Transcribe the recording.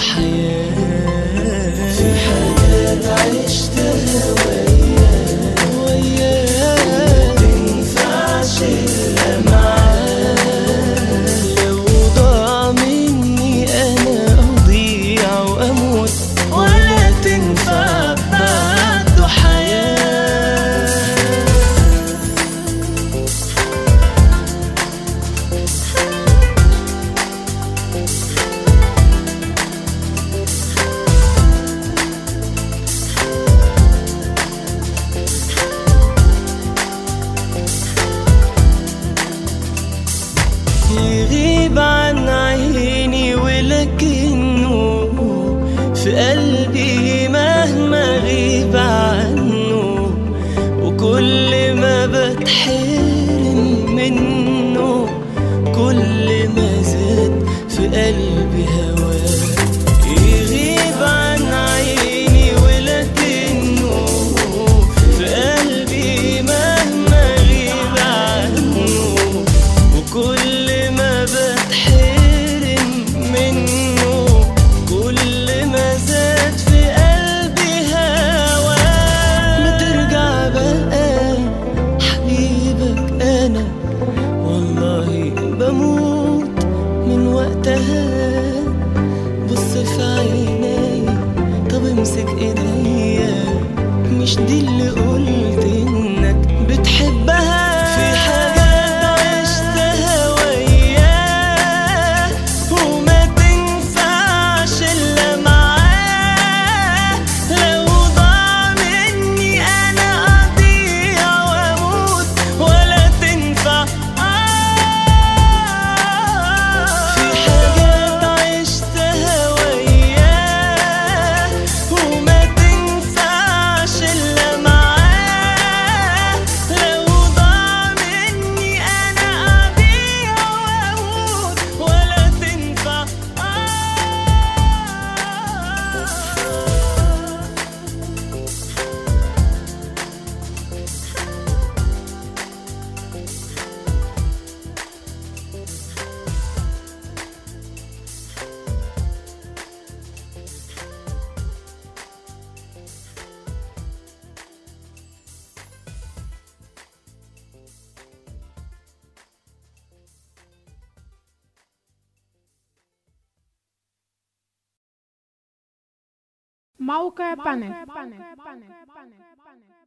حياة في حاجات عشتها وياك وياك تنفعش إلا معاك لو ضاع مني أنا أضيع وأموت ولا تنفع بعده حياة يغيب عن عيني ولكنه في قلبي مهما غيب عنه وكل ما بتحرم منه كل ما زاد في قلبي هواه يغيب عن عيني ولكنه في قلبي مهما غيب عنه وكل ما بتحرم منه كل ما زاد في قلبي هواه ما ترجع بقى حبيبك انا والله بموت من وقتها بص في عيني طب امسك ايديا مش دي اللي قلت انك بتحبها في حاجات عشتها وياه وما تنفعش الا معاه لو ضاع مني انا اضيع واموت ولا تنفع في حاجات عشتها وياه وما تنفعش الا معاه لو ضاع مني انا اضيع واموت ولا تنفع موقع بانل